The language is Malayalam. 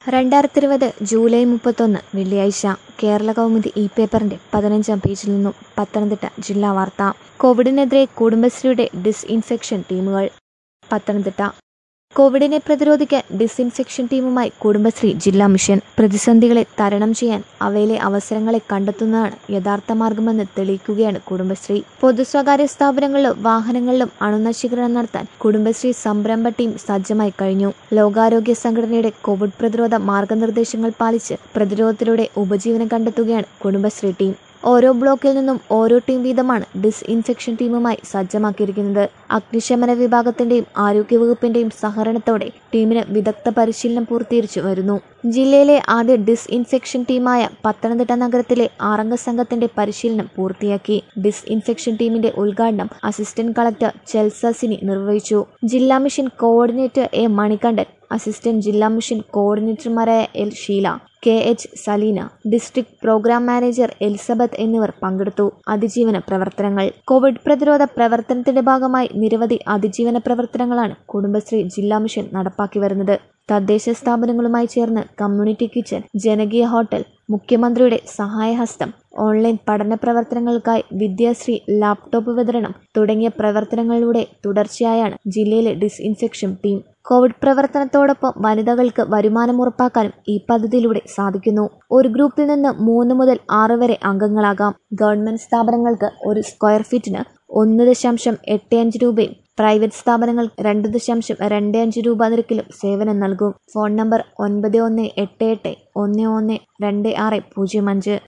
രണ്ടായിരത്തി ഇരുപത് ജൂലൈ മുപ്പത്തൊന്ന് വെള്ളിയാഴ്ച കേരള കൗമുദി ഇ പേപ്പറിന്റെ പതിനഞ്ചാം പേജിൽ നിന്നും പത്തനംതിട്ട ജില്ലാ വാർത്ത കോവിഡിനെതിരെ കുടുംബശ്രീയുടെ ഡിസ്ഇൻഫെക്ഷൻ ടീമുകൾ പത്തനംതിട്ട കോവിഡിനെ പ്രതിരോധിക്കാൻ ഡിസ്ഇൻഫെക്ഷൻ ടീമുമായി കുടുംബശ്രീ ജില്ലാ മിഷൻ പ്രതിസന്ധികളെ തരണം ചെയ്യാൻ അവയിലെ അവസരങ്ങളെ കണ്ടെത്തുന്നതാണ് യഥാർത്ഥ മാർഗമെന്ന് തെളിയിക്കുകയാണ് കുടുംബശ്രീ പൊതു സ്വകാര്യ സ്ഥാപനങ്ങളിലും വാഹനങ്ങളിലും അണുനശീകരണം നടത്താൻ കുടുംബശ്രീ സംരംഭ ടീം സജ്ജമായി കഴിഞ്ഞു ലോകാരോഗ്യ സംഘടനയുടെ കോവിഡ് പ്രതിരോധ മാർഗനിർദ്ദേശങ്ങൾ പാലിച്ച് പ്രതിരോധത്തിലൂടെ ഉപജീവനം കണ്ടെത്തുകയാണ് കുടുംബശ്രീ ടീം ഓരോ ബ്ലോക്കിൽ നിന്നും ഓരോ ടീം വീതമാണ് ഡിസ്ഇൻഫെക്ഷൻ ടീമുമായി സജ്ജമാക്കിയിരിക്കുന്നത് അഗ്നിശമന വിഭാഗത്തിന്റെയും ആരോഗ്യവകുപ്പിന്റെയും സഹകരണത്തോടെ ടീമിന് വിദഗ്ധ പരിശീലനം പൂർത്തീകരിച്ചു വരുന്നു ജില്ലയിലെ ആദ്യ ഡിസ്ഇൻഫെക്ഷൻ ടീമായ പത്തനംതിട്ട നഗരത്തിലെ ആറംഗ സംഘത്തിന്റെ പരിശീലനം പൂർത്തിയാക്കി ഡിസ്ഇൻഫെക്ഷൻ ടീമിന്റെ ഉദ്ഘാടനം അസിസ്റ്റന്റ് കളക്ടർ ചെൽസസിനി നിർവഹിച്ചു ജില്ലാ mission coordinator A Manikandan assistant ജില്ലാ മിഷൻ കോർഡിനേറ്റർമാരായ L Sheela K H Saleena district programme manager Elizabeth എന്നിവർ പങ്കെടുത്തു അതിജീവന പ്രവർത്തനങ്ങൾ കോവിഡ് പ്രതിരോധ പ്രവർത്തനത്തിന്റെ ഭാഗമായി നിരവധി അതിജീവന പ്രവർത്തനങ്ങളാണ് കുടുംബശ്രീ ജില്ലാ മിഷൻ നടപ്പാക്കി വരുന്നത് തദ്ദേശ സ്ഥാപനങ്ങളുമായി ചേർന്ന് കമ്മ്യൂണിറ്റി കിച്ചൺ ജനകീയ ഹോട്ടൽ മുഖ്യമന്ത്രിയുടെ സഹായഹസ്തം ഓൺലൈൻ പഠന പ്രവർത്തനങ്ങൾക്കായി വിദ്യാശ്രീ ലാപ്ടോപ്പ് വിതരണം തുടങ്ങിയ പ്രവർത്തനങ്ങളിലൂടെ തുടർച്ചയായാണ് ജില്ലയിലെ ഡിസ്ഇൻഫെക്ഷൻ ടീം കോവിഡ് പ്രവർത്തനത്തോടൊപ്പം വനിതകൾക്ക് വരുമാനം ഉറപ്പാക്കാനും ഈ പദ്ധതിയിലൂടെ സാധിക്കുന്നു ഒരു ഗ്രൂപ്പിൽ നിന്ന് മൂന്ന് മുതൽ ആറ് വരെ അംഗങ്ങളാകാം ഗവൺമെന്റ് സ്ഥാപനങ്ങൾക്ക് ഒരു സ്ക്വയർ ഫീറ്റിന് ഒന്ന് ദശാംശം എട്ട് അഞ്ച് രൂപയും പ്രൈവറ്റ് സ്ഥാപനങ്ങൾ രണ്ട് ദശാംശം രണ്ട് അഞ്ച് രൂപ നിരക്കിലും സേവനം നൽകും ഫോൺ നമ്പർ ഒൻപത് ഒന്ന് എട്ട് എട്ട് ഒന്ന് ഒന്ന് രണ്ട് ആറ് പൂജ്യം അഞ്ച്